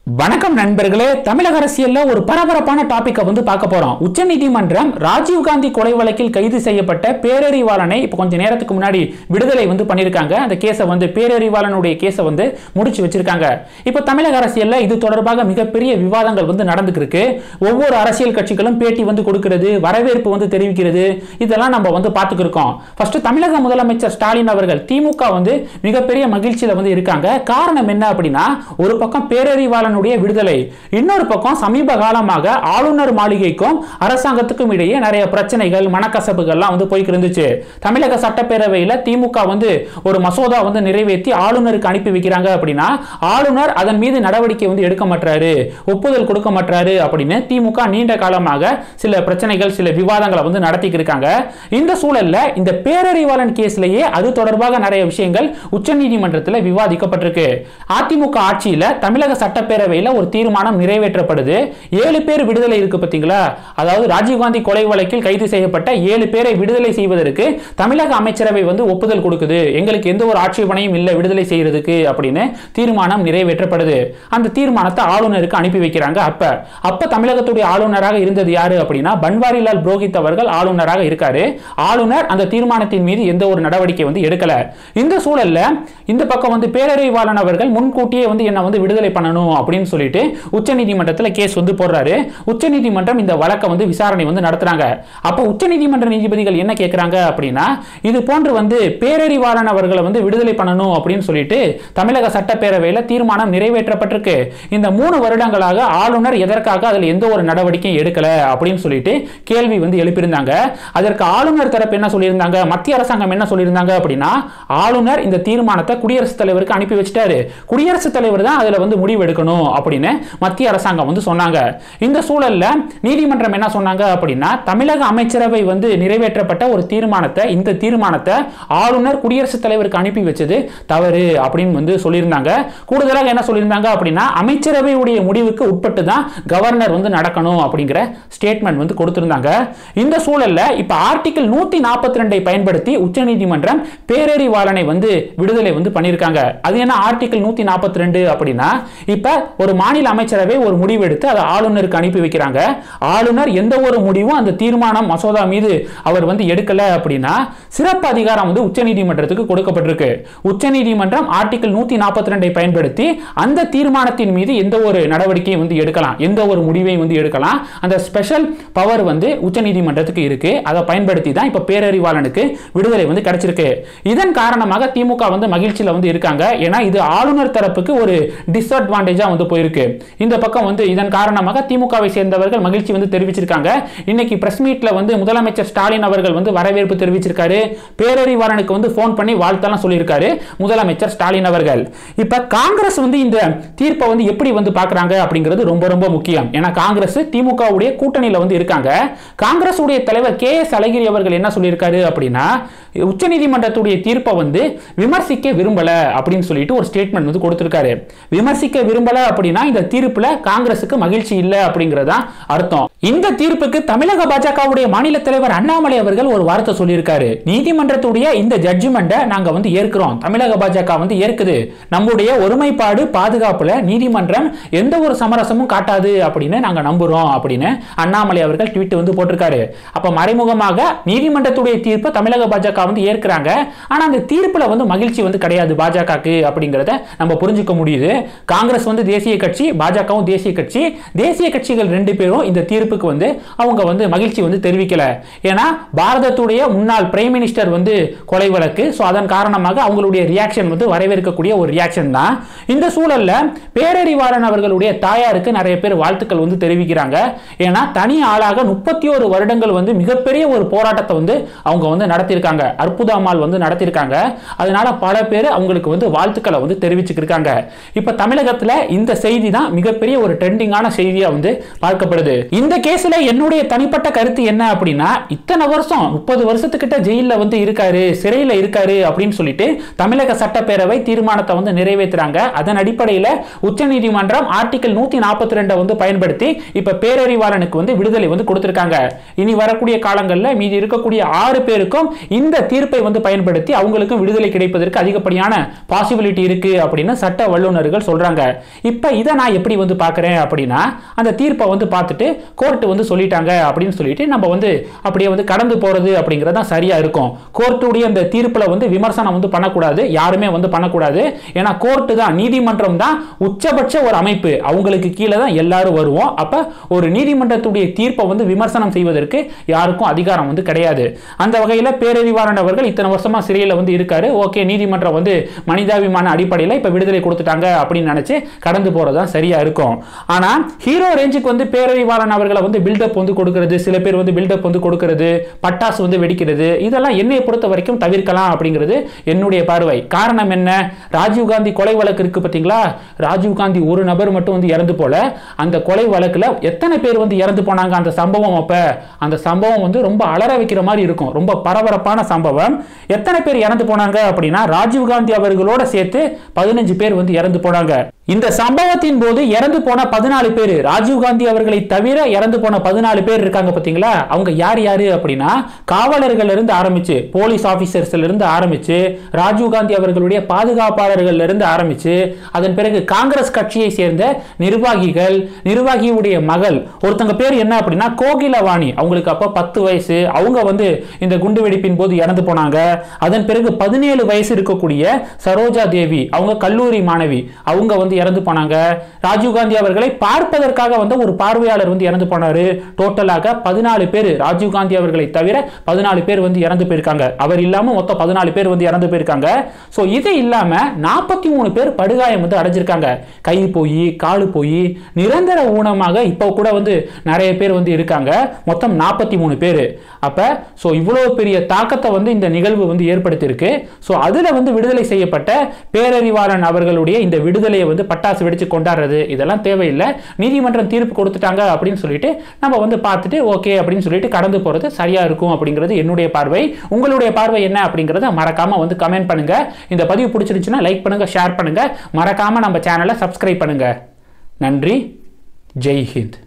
வணக்கம் நண்பர்களே தமிழக அரசியல்ல ஒரு பரபரப்பான டாபிக்கை வந்து பார்க்க போறோம் உச்சநீதிமன்றம் ராஜீவ்காந்தி கொலை வழக்கில் கைது செய்யப்பட்ட பேரறிவாளனை இப்போ கொஞ்ச நேரத்துக்கு முன்னாடி விடுதலை வந்து பண்ணியிருக்காங்க அந்த கேஸை வந்து பேரறிவாளனுடைய கேஸை வந்து முடிச்சு வச்சிருக்காங்க இப்போ தமிழக அரசியல்ல இது தொடர்பாக மிகப்பெரிய விவாதங்கள் வந்து நடந்துக்கு இருக்கு ஒவ்வொரு அரசியல் கட்சிகளும் பேட்டி வந்து கொடுக்கிறது வரவேற்பு வந்து தெரிவிக்கிறது இதெல்லாம் நம்ம வந்து பார்த்துக்கிருக்கோம் ஃபர்ஸ்ட் தமிழக முதலமைச்சர் ஸ்டாலின் அவர்கள் திமுக வந்து மிகப்பெரிய மகிழ்ச்சியில வந்து இருக்காங்க காரணம் என்ன அப்படின்னா ஒரு பக்கம் பேரறிவாளனுடைய விடுதலை இன்னொரு பக்கம் சமீப காலமாக ஆளுநர் மாளிகைக்கும் அரசாங்கத்துக்கும் இடையே நிறைய பிரச்சனைகள் மனக்கசப்புகள்லாம் வந்து போய்க்கு இருந்துச்சு தமிழக சட்டப்பேரவையில் திமுக வந்து ஒரு மசோதா வந்து நிறைவேற்றி ஆளுநருக்கு அனுப்பி வைக்கிறாங்க அப்படின்னா ஆளுநர் அதன் மீது நடவடிக்கை வந்து எடுக்க மாட்டாரு ஒப்புதல் கொடுக்க மாட்டாரு அப்படின்னு திமுக நீண்ட காலமாக சில பிரச்சனைகள் சில விவாதங்களை வந்து நடத்திட்டு இருக்காங்க இந்த சூழல்ல இந்த பேரறிவாளன் கேஸ்லயே அது தொடர்பாக நிறைய விஷயங்கள் உச்சநீதிமன்றத்தில் விவாதிக்கப்பட்டிருக்கு அதிமுக ஆட்சியில தமிழக சட்டப்பேரவையில் ஒரு தீர்மானம் நிறைவேற்றப்படுது ஏழு பேர் விடுதலை இருக்கு பாத்தீங்களா அதாவது ராஜீவ்காந்தி கொலை வழக்கில் கைது செய்யப்பட்ட ஏழு பேரை விடுதலை செய்வதற்கு தமிழக அமைச்சரவை வந்து ஒப்புதல் கொடுக்குது எங்களுக்கு எந்த ஒரு ஆட்சேபனையும் இல்லை விடுதலை செய்யறதுக்கு அப்படின்னு தீர்மானம் நிறைவேற்றப்படுது அந்த தீர்மானத்தை ஆளுநருக்கு அனுப்பி வைக்கிறாங்க அப்ப அப்ப தமிழகத்துடைய ஆளுநராக இருந்தது யாரு அப்படின்னா பன்வாரிலால் புரோஹித் அவர்கள் ஆளுநராக இருக்காரு ஆளுநர் அந்த தீர்மானத்தின் மீது எந்த ஒரு நடவடிக்கை வந்து எடுக்கல இந்த சூழல்ல இந்த பக்கம் வந்து பேரறிவாளன் அவர்கள் முன்கூட்டியே வந்து என்ன வந்து விடுதலை பண்ணணும் அப்படின்னு சொல்லிட்டு உச்சநீதிமன்றத்தில் கேஸ் வந்து போடுறாரு உச்சநீதிமன்றம் இந்த வழக்கை வந்து விசாரணை வந்து நடத்துறாங்க அப்போ உச்சநீதிமன்ற நீதிபதிகள் என்ன கேட்குறாங்க அப்படின்னா இது போன்று வந்து பேரறிவாளன் அவர்களை வந்து விடுதலை பண்ணணும் அப்படின்னு சொல்லிட்டு தமிழக சட்டப்பேரவையில் தீர்மானம் நிறைவேற்றப்பட்டிருக்கு இந்த மூணு வருடங்களாக ஆளுநர் எதற்காக அதில் எந்த ஒரு நடவடிக்கையும் எடுக்கல அப்படின்னு சொல்லிட்டு கேள்வி வந்து எழுப்பியிருந்தாங்க அதற்கு ஆளுநர் தரப்பு என்ன சொல்லியிருந்தாங்க மத்திய அரசாங்கம் என்ன சொல்லியிருந்தாங்க அப்படின்னா ஆளுநர் இந்த தீர்மானத்தை குடியரசுத் தலைவருக்கு அனுப்பி வச்சிட்டாரு குடியரசுத் தலைவர் தான் அதில் வந்து முடிவு எடுக்கணும் அப்படின்னு மத்திய அரசாங்கம் வந்து சொன்னாங்க இந்த சூழல்ல நீதிமன்றம் என்ன சொன்னாங்க அப்படின்னா தமிழக அமைச்சரவை வந்து நிறைவேற்றப்பட்ட ஒரு தீர்மானத்தை இந்த தீர்மானத்தை ஆளுநர் குடியரசுத் தலைவருக்கு அனுப்பி வச்சது தவறு அப்படின்னு வந்து சொல்லியிருந்தாங்க கூடுதலாக என்ன சொல்லியிருந்தாங்க அப்படின்னா அமைச்சரவையுடைய முடிவுக்கு உட்பட்டு தான் கவர்னர் வந்து நடக்கணும் அப்படிங்கிற ஸ்டேட்மெண்ட் வந்து கொடுத்திருந்தாங்க இந்த சூழல்ல இப்ப ஆர்டிகல் நூத்தி நாற்பத்தி ரெண்டை பயன்படுத்தி உச்சநீதிமன்றம் பேரறிவாளனை வந்து விடுதலை வந்து பண்ணியிருக்காங்க அது என்ன ஆர்டிகல் நூத்தி நாற்பத்தி ரெண்டு அப்படின்னா இப்ப ஒரு மாநில அமைச்சரவை ஒரு முடிவு எடுத்து அதை ஆளுநருக்கு அனுப்பி வைக்கிறாங்க ஆளுநர் எந்த ஒரு முடிவும் அந்த தீர்மானம் மசோதா மீது அவர் வந்து எடுக்கல அப்படின்னா சிறப்பு அதிகாரம் வந்து உச்சநீதிமன்றத்துக்கு கொடுக்கப்பட்டிருக்கு உச்சநீதிமன்றம் ஆர்டிகல் நூத்தி நாற்பத்தி ரெண்டை பயன்படுத்தி அந்த தீர்மானத்தின் மீது எந்த ஒரு நடவடிக்கையும் வந்து எடுக்கலாம் எந்த ஒரு முடிவையும் வந்து எடுக்கலாம் அந்த ஸ்பெஷல் பவர் வந்து உச்சநீதிமன்றத்துக்கு இருக்கு அதை பயன்படுத்தி தான் இப்ப பேரறிவாளனுக்கு விடுதலை வந்து கிடைச்சிருக்கு இதன் காரணமாக திமுக வந்து மகிழ்ச்சியில வந்து இருக்காங்க ஏன்னா இது ஆளுநர் தரப்புக்கு ஒரு டிஸ்அட்வான்டேஜா வந்து போயிருக்கு இந்த பக்கம் வந்து இதன் காரணமாக திமுகவை சேர்ந்தவர்கள் மகிழ்ச்சி வந்து தெரிவிச்சிருக்காங்க இன்னைக்கு பிரஸ் மீட்ல வந்து முதலமைச்சர் ஸ்டாலின் அவர்கள் வந்து வரவேற்பு தெரிவிச்சிருக்காரு பேரறிவாளனுக்கு வந்து ஃபோன் பண்ணி வாழ்த்தெல்லாம் சொல்லியிருக்காரு முதலமைச்சர் ஸ்டாலின் அவர்கள் இப்ப காங்கிரஸ் வந்து இந்த தீர்ப்பை வந்து எப்படி வந்து பார்க்கறாங்க அப்படிங்கிறது ரொம்ப ரொம்ப முக்கியம் ஏன்னா காங்கிரஸ் திமுகவுடைய கூட்டணியில வந்து இருக்காங்க காங்கிரஸ் உடைய தலைவர் கே எஸ் அழகிரி அவர்கள் என்ன சொல்லியிருக்காரு அப்படின்னா உச்சநீதிமன்றத்துடைய தீர்ப்பை வந்து விமர்சிக்க விரும்பல அப்படின்னு சொல்லிட்டு ஒரு ஸ்டேட்மெண்ட் வந்து கொடுத்திருக்காரு விமர்சிக்க விரும்பல அப்படின்னா இந்த தீர்ப்புல காங்கிரசுக்கு மகிழ்ச்சி இல்லை அப்படிங்கறதா அர்த்தம் இந்த தீர்ப்புக்கு தமிழக பாஜகவுடைய மாநில தலைவர் அண்ணாமலை அவர்கள் ஒரு வார்த்தை சொல்லியிருக்காரு நீதிமன்றத்துடைய இந்த ஜட்ஜ்மெண்ட்டை நாங்க வந்து ஏற்கிறோம் தமிழக பாஜக வந்து ஏற்குது நம்முடைய ஒருமைப்பாடு பாதுகாப்புல நீதிமன்றம் எந்த ஒரு சமரசமும் காட்டாது அப்படின்னு நாங்க நம்புறோம் அப்படின்னு அண்ணாமலை அவர்கள் ட்வீட் வந்து போட்டிருக்காரு அப்ப மறைமுகமாக நீதிமன்றத்துடைய தீர்ப்பை தமிழக பாஜக வந்து ஏற்கிறாங்க ஆனா அந்த தீர்ப்புல வந்து மகிழ்ச்சி வந்து கிடையாது பாஜகக்கு அப்படிங்கறத நம்ம புரிஞ்சுக்க முடியுது காங்கிரஸ் வந்து தேசிய கட்சி பாஜகவும் தேசிய கட்சி தேசிய கட்சிகள் ரெண்டு பேரும் இந்த தீர்ப்புக்கு வந்து அவங்க வந்து மகிழ்ச்சி வந்து தெரிவிக்கல ஏன்னா பாரதத்துடைய முன்னாள் பிரைம் மினிஸ்டர் வந்து கொலை வழக்கு ஸோ அதன் காரணமாக அவங்களுடைய ரியாக்ஷன் வந்து வரவேற்கக்கூடிய ஒரு ரியாக்ஷன் தான் இந்த சூழல்ல பேரறிவாளன் அவர்களுடைய தாயாருக்கு நிறைய பேர் வாழ்த்துக்கள் வந்து தெரிவிக்கிறாங்க ஏன்னா தனி ஆளாக முப்பத்தி ஒரு வருடங்கள் வந்து மிகப்பெரிய ஒரு போராட்டத்தை வந்து அவங்க வந்து நடத்தியிருக்காங்க அற்புத அம்மாள் வந்து நடத்தியிருக்காங்க அதனால பல பேர் அவங்களுக்கு வந்து வாழ்த்துக்களை வந்து தெரிவிச்சுக்கிருக்காங்க இப்ப தமிழகத்துல இந்த செய்தி தான் மிகப்பெரிய ஒரு ட்ரெண்டிங்கான செய்தியா வந்து பார்க்கப்படுது இந்த கேஸ்ல என்னுடைய தனிப்பட்ட கருத்து என்ன அப்படின்னா இத்தனை வருஷம் முப்பது வருஷத்துக்கிட்ட ஜெயிலில் வந்து இருக்காரு சிறையில் இருக்காரு அப்படின்னு சொல்லிட்டு தமிழக சட்டப்பேரவை தீர்மானத்தை வந்து நிறைவேற்றுறாங்க அதன் அடிப்படையில் உச்சநீதிமன்றம் ஆர்டிகல் நூத்தி நாற்பத்தி ரெண்டை வந்து பயன்படுத்தி இப்ப பேரறிவாளனுக்கு வந்து விடுதலை வந்து கொடுத்திருக்காங்க இனி வரக்கூடிய காலங்களில் மீதி இருக்கக்கூடிய ஆறு பேருக்கும் இந்த தீர்ப்பை வந்து பயன்படுத்தி அவங்களுக்கும் விடுதலை கிடைப்பதற்கு அதிகப்படியான பாசிபிலிட்டி இருக்கு அப்படின்னு சட்ட வல்லுநர்கள் சொல்றாங்க இப்ப இதை நான் எப்படி வந்து பார்க்கறேன் அப்படின்னா அந்த தீர்ப்பை வந்து பார்த்துட்டு கோர்ட் வந்து சொல்லிட்டாங்க அப்படின்னு சொல்லிட்டு நம்ம வந்து அப்படியே வந்து கடந்து போறது அப்படிங்கிறது தான் சரியா இருக்கும் கோர்ட்டுடைய அந்த தீர்ப்புல வந்து விமர்சனம் வந்து பண்ணக்கூடாது யாருமே வந்து பண்ணக்கூடாது ஏன்னா கோர்ட்டு தான் நீதிமன்றம் தான் உச்சபட்ச ஒரு அமைப்பு அவங்களுக்கு கீழே தான் எல்லாரும் வருவோம் அப்ப ஒரு நீதிமன்றத்துடைய தீர்ப்பை வந்து விமர்சனம் செய்வதற்கு யாருக்கும் அதிகாரம் வந்து கிடையாது அந்த வகையில் பேரறிவாளன் அவர்கள் இத்தனை வருஷமா சிறையில் வந்து இருக்காரு ஓகே நீதிமன்றம் வந்து மனிதாபிமான அடிப்படையில் இப்ப விடுதலை கொடுத்துட்டாங்க அப்படின்னு நினைச்சு கடந்து போறது தான் சரியா இருக்கும் ஆனா ஹீரோ ரேஞ்சுக்கு வந்து பேரறிவாளன் அவர்களை வந்து பில்டப் வந்து கொடுக்கிறது சில பேர் வந்து பில்டப் வந்து கொடுக்கிறது பட்டாசு வந்து வெடிக்கிறது இதெல்லாம் என்னை பொறுத்த வரைக்கும் தவிர்க்கலாம் அப்படிங்கிறது என்னுடைய பார்வை காரணம் என்ன ராஜீவ் காந்தி கொலை வழக்கு இருக்கு பார்த்தீங்களா ராஜீவ் காந்தி ஒரு நபர் மட்டும் வந்து இறந்து போல அந்த கொலை வழக்குல எத்தனை பேர் வந்து இறந்து போனாங்க அந்த சம்பவம் அப்ப அந்த சம்பவம் வந்து ரொம்ப அலற வைக்கிற மாதிரி இருக்கும் ரொம்ப பரபரப்பான சம்பவம் எத்தனை பேர் இறந்து போனாங்க அப்படின்னா ராஜீவ் காந்தி அவர்களோட சேர்த்து பதினஞ்சு பேர் வந்து இறந்து போனாங்க இந்த சம்பவத்தின் போது இறந்து போன பதினாலு பேர் ராஜீவ் காந்தி அவர்களை தவிர இறந்து போன பதினாலு பேர் இருக்காங்க பாத்தீங்களா அவங்க யார் யாரு அப்படின்னா காவலர்கள் இருந்து ஆரம்பிச்சு போலீஸ் ஆபீசர்ஸ்ல இருந்து ஆரம்பிச்சு ராஜீவ் காந்தி அவர்களுடைய பாதுகாப்பாளர்கள் இருந்து ஆரம்பிச்சு அதன் பிறகு காங்கிரஸ் கட்சியை சேர்ந்த நிர்வாகிகள் நிர்வாகியுடைய மகள் ஒருத்தங்க பேர் என்ன அப்படின்னா கோகிலவாணி அவங்களுக்கு அப்ப பத்து வயசு அவங்க வந்து இந்த குண்டு வெடிப்பின் போது இறந்து போனாங்க அதன் பிறகு பதினேழு வயசு இருக்கக்கூடிய சரோஜா தேவி அவங்க கல்லூரி மாணவி அவங்க வந்து இறந்து போனாங்க ராஜீவ் காந்தி அவர்களை பார்ப்பதற்காக வந்து ஒரு பார்வையாளர் வந்து இறந்து போனாரு டோட்டலாக பதினாலு பேர் ராஜீவ் காந்தி அவர்களை தவிர பதினாலு பேர் வந்து இறந்து போயிருக்காங்க அவர் இல்லாம மொத்தம் பதினாலு பேர் வந்து இறந்து போயிருக்காங்க ஸோ இது இல்லாம நாற்பத்தி மூணு பேர் படுகாயம் வந்து அடைஞ்சிருக்காங்க கை போய் காலு போய் நிரந்தர ஊனமாக இப்போ கூட வந்து நிறைய பேர் வந்து இருக்காங்க மொத்தம் நாற்பத்தி மூணு பேர் அப்ப ஸோ இவ்வளோ பெரிய தாக்கத்தை வந்து இந்த நிகழ்வு வந்து ஏற்படுத்தியிருக்கு ஸோ அதுல வந்து விடுதலை செய்யப்பட்ட பேரறிவாளன் அவர்களுடைய இந்த விடுதலையை வந்து பட்டாசு வெடிச்சு கொண்டாடுறது இதெல்லாம் தேவையில்லை நீதிமன்றம் தீர்ப்பு கொடுத்துட்டாங்க அப்படின்னு சொல்லிட்டு நம்ம வந்து பார்த்துட்டு ஓகே அப்படின்னு சொல்லிட்டு கடந்து போறது சரியா இருக்கும் அப்படிங்கிறது என்னுடைய பார்வை உங்களுடைய பார்வை என்ன அப்படிங்கறத மறக்காம வந்து கமெண்ட் பண்ணுங்க இந்த பதிவு பிடிச்சிருந்துச்சுன்னா லைக் பண்ணுங்க ஷேர் பண்ணுங்க மறக்காம நம்ம சேனலை சப்ஸ்கிரைப் பண்ணுங்க நன்றி ஜெய் ஹிந்த்